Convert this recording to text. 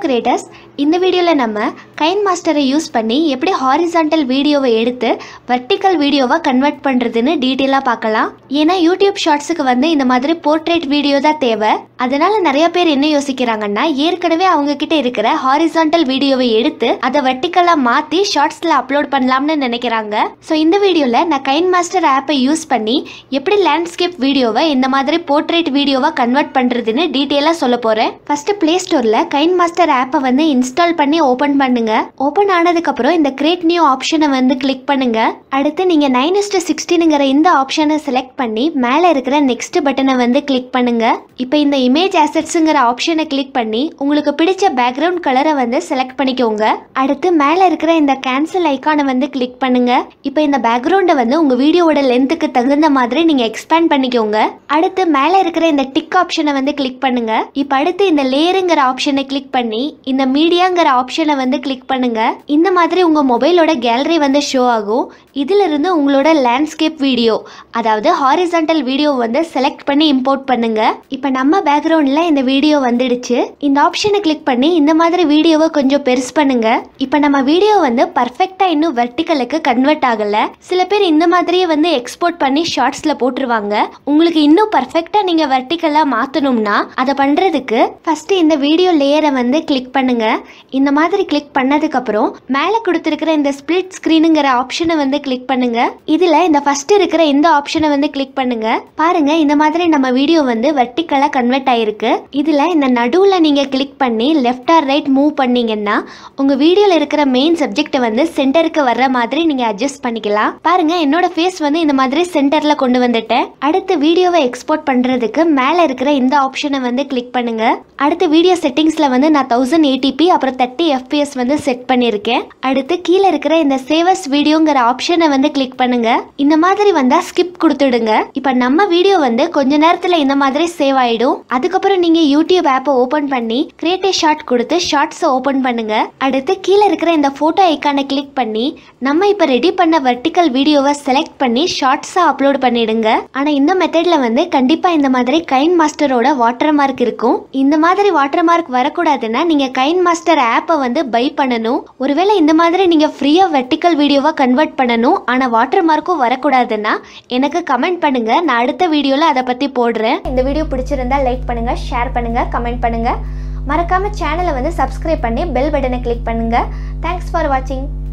creators இந்த வீடியோவில் நம்ம கைன் மாஸ்டரை யூஸ் பண்ணி எப்படி ஹாரிசான்டல் வீடியோவை எடுத்து வெர்டிக்கல் வீடியோவை கன்வெர்ட் பண்ணுறதுன்னு டீட்டெயிலாக பார்க்கலாம் ஏன்னா யூடியூப் ஷார்ட்ஸுக்கு வந்து இந்த மாதிரி போர்ட்ரேட் வீடியோ தான் தேவை அதனால நிறைய பேர் என்ன யோசிக்கிறாங்கன்னா ஏற்கனவே அவங்க கிட்ட இருக்கிற ஹாரிசான்டல் வீடியோவை எடுத்து அதை வெர்டிக்கலாக மாற்றி ஷார்ட்ஸில் அப்லோட் பண்ணலாம்னு நினைக்கிறாங்க ஸோ இந்த வீடியோவில் நான் கைன் மாஸ்டர் ஆப்பை யூஸ் பண்ணி எப்படி லேண்ட்ஸ்கேப் வீடியோவை இந்த மாதிரி போர்ட்ரேட் வீடியோவை கன்வெர்ட் பண்ணுறதுன்னு டீட்டெயிலாக சொல்ல போகிறேன் ஃபர்ஸ்ட் ப்ளே ஸ்டோரில் கைன் மாஸ்டர் ஆப்பை வந்து இன்ஸ்டால் பண்ணி ஓப்பன் பண்ணுங்க ஓப்பன் ஆனதுக்கப்புறம் இந்த கிரியேட் நியூ ஆப்ஷனை வந்து கிளிக் பண்ணுங்க அடுத்து நீங்கள் நைன் இஸ்டு சிக்ஸ்டீனுங்கிற இந்த ஆப்ஷனை செலக்ட் பண்ணி மேலே இருக்கிற நெக்ஸ்ட் பட்டனை வந்து கிளிக் பண்ணுங்க இப்போ இந்த இமேஜ் ஆசெட்ஸுங்கிற ஆப்ஷனை கிளிக் பண்ணி உங்களுக்கு பிடிச்ச பேக்ரவுண்ட் கலரை வந்து செலக்ட் பண்ணிக்கோங்க அடுத்து மேலே இருக்கிற இந்த கேன்சல் ஐக்கானை வந்து கிளிக் பண்ணுங்க இப்போ இந்த பேக்ரவுண்டை வந்து உங்கள் வீடியோவோட லென்த்துக்கு தகுந்த மாதிரி நீங்கள் எக்ஸ்பேண்ட் பண்ணிக்கோங்க அடுத்து மேலே இருக்கிற இந்த டிக் ஆப்ஷனை வந்து கிளிக் பண்ணுங்க இப்போ அடுத்து இந்த லேயருங்கிற ஆப்ஷனை கிளிக் பண்ணி இந்த மீடியாங்கிற ஆப்ஷனை வந்து கிளிக் பண்ணுங்க இந்த மாதிரி உங்க மொபைலோட கேலரி வந்து ஷோ ஆகும் இதுல இருந்து உங்களோட லேண்ட்ஸ்கேப் வீடியோ அதாவது ஹாரிசான்டல் வீடியோ வந்து செலக்ட் பண்ணி இம்போர்ட் பண்ணுங்க இப்போ நம்ம பேக்ரவுண்ட்ல இந்த வீடியோ வந்துடுச்சு இந்த ஆப்ஷனை கிளிக் பண்ணி இந்த மாதிரி வீடியோவை கொஞ்சம் பெருசு பண்ணுங்க இப்போ நம்ம வீடியோ வந்து பர்ஃபெக்டா இன்னும் வெர்டிக்கலுக்கு கன்வெர்ட் ஆகல சில பேர் இந்த மாதிரியே வந்து எக்ஸ்போர்ட் பண்ணி ஷார்ட்ஸ்ல போட்டுருவாங்க உங்களுக்கு இன்னும் பர்ஃபெக்டா நீங்க வெர்டிக்கலா மாத்தணும்னா அதை பண்றதுக்கு ஃபர்ஸ்ட் இந்த வீடியோ லேயரை வந்து கிளிக் பண்ணுங்க இந்த மாதிரி கிளிக் பண்ணதுக்கு அப்புறம் மேலே கொடுத்துருக்கிற இந்த ஸ்பிளிட் ஸ்க்ரீனுங்கிற ஆப்ஷனை வந்து கிளிக் பண்ணுங்க இதுல இந்த ஃபர்ஸ்ட் இருக்கிற இந்த ஆப்ஷனை வந்து கிளிக் பண்ணுங்க பாருங்க இந்த மாதிரி நம்ம வீடியோ வந்து வெர்டிக்கலா கன்வெர்ட் ஆயிருக்கு இதுல இந்த நடுவுல நீங்க கிளிக் பண்ணி லெஃப்ட் ஆர் ரைட் மூவ் பண்ணீங்கன்னா உங்க வீடியோல இருக்கிற மெயின் சப்ஜெக்ட் வந்து சென்டருக்கு வர்ற மாதிரி நீங்க அட்ஜஸ்ட் பண்ணிக்கலாம் பாருங்க என்னோட ஃபேஸ் வந்து இந்த மாதிரி சென்டர்ல கொண்டு வந்துட்டேன் அடுத்து வீடியோவை எக்ஸ்போர்ட் பண்றதுக்கு மேல இருக்கிற இந்த ஆப்ஷனை வந்து கிளிக் பண்ணுங்க அடுத்து வீடியோ செட்டிங்ஸ்ல வந்து நான் தௌசண்ட் ஏடிபி அப்புறம் தேர்ட்டி எஃபிஎஸ் வந்து செட் பண்ணியிருக்கேன் அடுத்து கீழே இருக்கிற இந்த சேவஸ் வீடியோங்கிற ஆப்ஷனை வந்து கிளிக் பண்ணுங்க இந்த மாதிரி வந்தா ஸ்கிப் கொடுத்துடுங்க இப்போ நம்ம வீடியோ வந்து கொஞ்ச நேரத்துல இந்த மாதிரி சேவ் ஆயிடும் அதுக்கப்புறம் நீங்க யூடியூப் ஆப்பை ஓபன் பண்ணி கிரியேட் ஷார்ட் கொடுத்து ஷார்ட்ஸை ஓபன் பண்ணுங்க அடுத்து கீழே இருக்கிற இந்த போட்டோ ஐக்கானை கிளிக் பண்ணி நம்ம இப்போ ரெடி பண்ண வெர்டிக்கல் வீடியோவை செலக்ட் பண்ணி ஷார்ட்ஸா அப்லோட் பண்ணிடுங்க ஆனா இந்த மெத்தட்ல வந்து கண்டிப்பா இந்த மாதிரி கைன் மாஸ்டரோட வாட்டர் மார்க் இருக்கும் இந்த மாதிரி வாட்டர் மார்க் வரக்கூடாதுன்னா நீங்க கைன் மாஸ்டர் ஆப்பை வந்து பை பண்ணணும் ஒருவேளை இந்த மாதிரி நீங்க ஃப்ரீயா வெர்டிக்கல் வீடியோவா கன்வெர்ட் பண்ணணும் ஆனா வாட்டர் மார்க்கும் வரக்கூடாதுன்னா எனக்கு கமெண்ட் பண்ணுங்க நான் அடுத்த வீடியோல அதை பத்தி போடுறேன் இந்த வீடியோ பிடிச்சிருந்தா லைக் பண்ணுங்க ஷேர் பண்ணுங்க கமெண்ட் பண்ணுங்க மறக்காம சேனலை வந்து சப்ஸ்கிரைப் பண்ணி பெல் பட்டனை கிளிக் பண்ணுங்க தேங்க்ஸ் ஃபார் வாட்சிங்